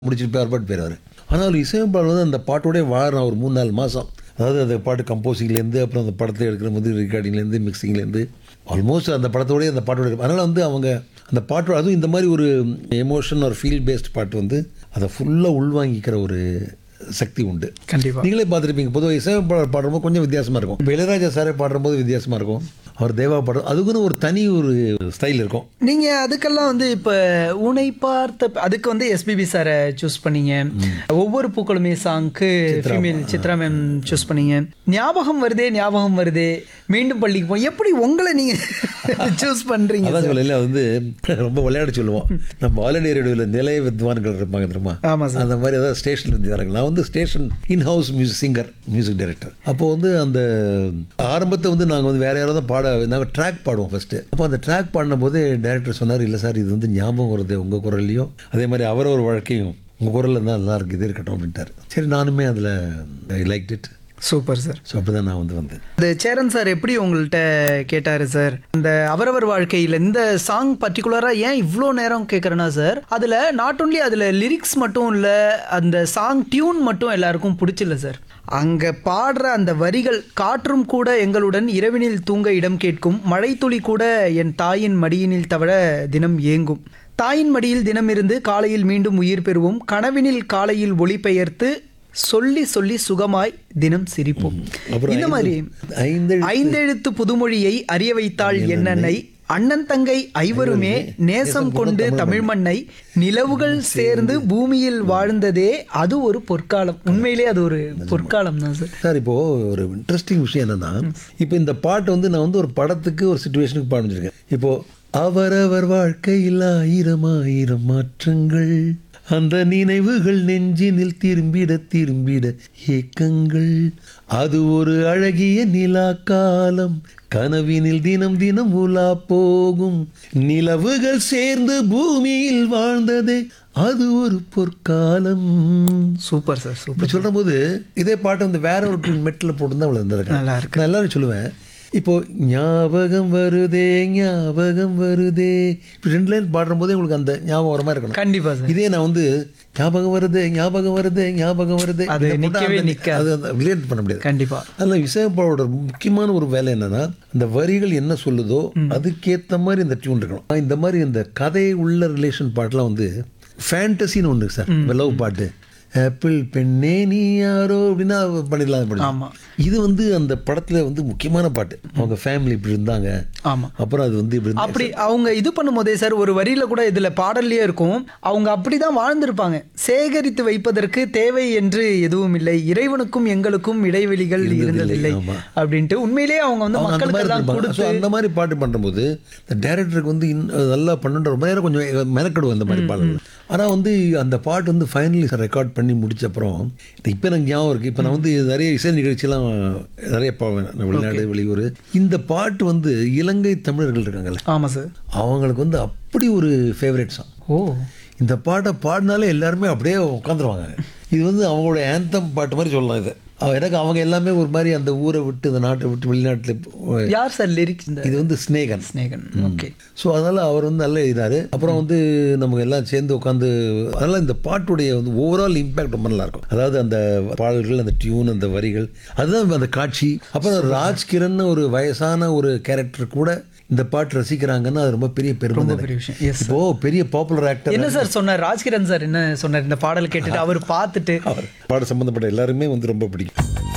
முடிச்சுட்டு போய் போயிடுவார் ஆனால் ஒரு இசையமைப்பாளர் வந்து அந்த பாட்டோடய வாழறான் ஒரு மூணு நாலு மாதம் அதாவது அந்த பாட்டு கம்போசிங்லேருந்து அப்புறம் அந்த படத்தை எடுக்கிற போது ரெக்கார்டிங்லேருந்து மிக்சிங்லேருந்து ஆல்மோஸ்ட் அந்த படத்தோடய அந்த பாட்டோட அதனால் வந்து அவங்க அந்த பாட்டோட அதுவும் இந்த மாதிரி ஒரு எமோஷன் ஒரு ஃபீல் பேஸ்ட் பாட்டு வந்து அதை ஃபுல்லாக உள்வாங்கிக்கிற ஒரு சக்தி உண்டு கண்டிப்பா நீங்களே பார்த்துருப்பீங்க பொதுவாக இசையமைப்பாளர் பாடுறப்போ கொஞ்சம் வித்தியாசமாக இருக்கும் இப்போ இளையராஜா சாரே பாடுறபோது வித்தியாசமாக இருக்கும் அவர் தேவா பாடுற அதுக்குன்னு ஒரு தனி ஒரு ஸ்டைல் இருக்கும் நீங்க அதுக்கெல்லாம் வந்து இப்ப உனை பார்த்த அதுக்கு வந்து எஸ்பிபி சாரை சூஸ் பண்ணீங்க ஒவ்வொரு பூக்களுமே சாங்க்கு ஃபீமேல் சித்ரா மேம் சூஸ் பண்ணீங்க ஞாபகம் வருதே ஞாபகம் வருதே மீண்டும் பள்ளிக்கு போய் எப்படி உங்களை நீங்க சூஸ் பண்றீங்க அதான் சொல்லல அது வந்து ரொம்ப விளையாட சொல்லுவோம் நம்ம ஆல் இண்டியா ரேடியோவில் நிலைய வித்வான்கள் இருப்பாங்க தெரியுமா ஆமா சார் அந்த மாதிரி ஏதாவது ஸ்டேஷன்ல இருந்து வராங்க நான் வந்து station in house music singer music director அப்போ வந்து அந்த ஆரம்பத்தை வந்து நாங்கள் வந்து வேற யாராவது பாட நாங்கள் ட்ராக் பாடுவோம் ஃபர்ஸ்ட் அப்போ அந்த ட்ராக் பாடினபோது டைரக்டர் சொன்னார் இல்லை சார் இது வந்து ஞாபகம் வருது உங்கள் குரல்லையும் அதே மாதிரி அவரவர் வழக்கையும் உங்கள் குரலில் இருந்தால் நல்லா இருக்கு இது இருக்கட்டும் அப்படின்ட்டார் சரி நானுமே அதில் I like it super sir so அப்படி தான் நான் வந்து வந்தேன் இந்த சேரன் சார் எப்படி உங்கள்கிட்ட கேட்டாரு சார் அந்த அவரவர் வாழ்க்கையில் இந்த சாங் பர்டிகுலராக ஏன் இவ்வளோ நேரம் கேட்குறேன்னா சார் அதில் நாட் ஒன்லி அதில் லிரிக்ஸ் மட்டும் இல்லை அந்த சாங் டியூன் மட்டும் எல்லாருக்கும் பிடிச்சில்ல சார் அங்கே பாடுற அந்த வரிகள் காற்றும் கூட எங்களுடன் இரவினில் தூங்க இடம் கேட்கும் மழைத்துளி கூட என் தாயின் மடியினில் தவழ தினம் ஏங்கும் தாயின் மடியில் தினம் இருந்து காலையில் மீண்டும் உயிர் பெறுவோம் கனவினில் காலையில் ஒளி பெயர்த்து சொல்லி சொல்லி சுகமாய் தினம் சிரிப்போம் அப்புறம் இந்த மாதிரி ஐந்து ஐந்தெழுத்து புதுமொழியை அறிய வைத்தாள் என்னன்னை அண்ணன் தங்கை ஐவருமே நேசம் கொண்டு தமிழ் மண்ணை நிலவுகள் சேர்ந்து பூமியில் வாழ்ந்ததே அது ஒரு பொற்காலம் உண்மையிலே அது ஒரு பொற்காலம் தான் சார் சார் இப்போ ஒரு இன்ட்ரெஸ்டிங் விஷயம் என்னன்னா இப்போ இந்த பாட்டு வந்து நான் வந்து ஒரு படத்துக்கு ஒரு சுச்சுவேஷனுக்கு பாடிச்சிருக்கேன் இப்போ அவரவர் வாழ்க்கையில் ஆயிரம் ஆயிரம் மாற்றங்கள் அந்த நினைவுகள் நெஞ்சினில் திரும்பிட திரும்பிட ஏக்கங்கள் அது ஒரு அழகிய நிலா காலம் கனவினில் தினம் தினம் உலா போகும் நிலவுகள் சேர்ந்து பூமியில் வாழ்ந்ததே அது ஒரு பொற்காலம் சூப்பர் சார் சூப்பர் இப்படி சொல்லும் போது இதே பாட்டு வந்து வேற ஒரு மெட்டில் போட்டு தான் அவ்வளோ நல்லா இருந்திருக்கேன் நான் எல்லாரும் சொல்லுவேன் இப்போ ஞாபகம் வருதே ஞாபகம் வருதே இப்படி ரெண்டு லைன் பாடும்போதே உங்களுக்கு அந்த ஞாபகம் வர மாதிரி இருக்கணும் கண்டிப்பா சார் இதே நான் வந்து ஞாபகம் வருது ஞாபகம் வருது ஞாபகம் வருது அது இதை போட்டா நிக்கவே அந்த- நிக்காது. அது ரிலேட் பண்ண முடியாது கண்டிப்பா அதில் இசையப்பாவோட முக்கியமான ஒரு வேலை என்னன்னா அந்த வரிகள் என்ன சொல்லுதோ அதுக்கேற்ற மாதிரி இந்த டியூன் இருக்கணும் இந்த மாதிரி இந்த கதை உள்ள ரிலேஷன் பாட்டுலாம் வந்து ஃபேண்டசின்னு ஒன்று சார் லவ் பாட்டு ஆப்பிள் பெண்ணே நீ யாரோ அப்படின்னா பண்ணிடலாம் அப்படி ஆமா இது வந்து அந்த படத்துல வந்து முக்கியமான பாட்டு அவங்க ஃபேமிலி இப்படி இருந்தாங்க ஆமா அப்புறம் அது வந்து இப்படி இருந்தாங்க. அப்படி அவங்க இது பண்ணும்போதே சார் ஒரு வரியில கூட இதுல பாடல்லையே இருக்கும் அவங்க அப்படிதான் வாழ்ந்திருப்பாங்க சேகரித்து வைப்பதற்கு தேவை என்று எதுவும் இல்லை இறைவனுக்கும் எங்களுக்கும் இடைவெளிகள் இருந்ததில்லை ஆமா. அப்படின்ட்டு உண்மையிலேயே அவங்க வந்து அவங்க அந்த மக்களுக்கு மாதிரி எல்லாம் இருப்பாங்க. கொடுத்து So, அந்த மாதிரி பாட்டு பண்ணும்போது இந்த டேரக்டருக்கு வந்து இன் நல்லா பண்ணுன்ற ரொம்ப நேரம் கொஞ்சம் மெனக்கெடுவோம் இந்த மாதிரி பாடல்கள் ஆனால் வந்து அந்த பாட்டு வந்து ஃபைனலி ரெக்கார்ட் பண்ணி முடிச்ச அப்புறம் இப்போ எனக்கு ஞாபகம் இருக்குது இப்போ நான் வந்து நிறைய இசை நிகழ்ச்சியெல்லாம் நிறைய போவேன் நான் வெளிநாடு வெளியூர் இந்த பாட்டு வந்து இலங்கை தமிழர்கள் இருக்காங்கல்ல ஆமா சார் அவங்களுக்கு வந்து அப்படி ஒரு ஃபேவரட் சாங் ஓ இந்த பாட்டை பாடினாலே எல்லாருமே அப்படியே உட்காந்துருவாங்க இது வந்து அவங்களோட ஆந்தம் பாட்டு மாதிரி சொல்லலாம் இது அவ- எனக்கு அவங்க எல்லாமே ஒரு மாதிரி அந்த ஊரை விட்டு இந்த நாட்டை விட்டு வெளிநாட்டில் யார் சார் லிரிக்ஸ் இந்த இது வந்து ஸ்னேகன் ஸ்னேகன் ஓகே ஸோ அதனால் அவர் வந்து நல்லா எழுதினாரு அப்புறம் வந்து நமக்கு எல்லாம் சேர்ந்து உட்காந்து அதனால் இந்த பாட்டுடைய வந்து ஓவரால் இம்பேக்ட் ரொம்ப நல்லா இருக்கும் அதாவது அந்த பாடல்கள் அந்த டியூன் அந்த வரிகள் அதுதான் அந்த காட்சி அப்புறம் ராஜ்கிரண் ஒரு வயசான ஒரு கேரக்டர் கூட இந்த பாட்டு ரசிக்கிறாங்கன்னா அது ரொம்ப பெரிய பெருமை ரொம்ப தானே. பெரிய விஷயம் எஸ் இப்போ பெரிய பாப்புலர் ஆக்டர் என்ன சார் சொன்னார் ராஜ்கிரண் சார் என்ன சொன்னார் இந்த பாடல் கேட்டுட்டு அவர் பார்த்துட்டு அவர் பாட சம்பந்தப்பட்ட எல்லாருமே வந்து ரொம்ப பிடிக்கும்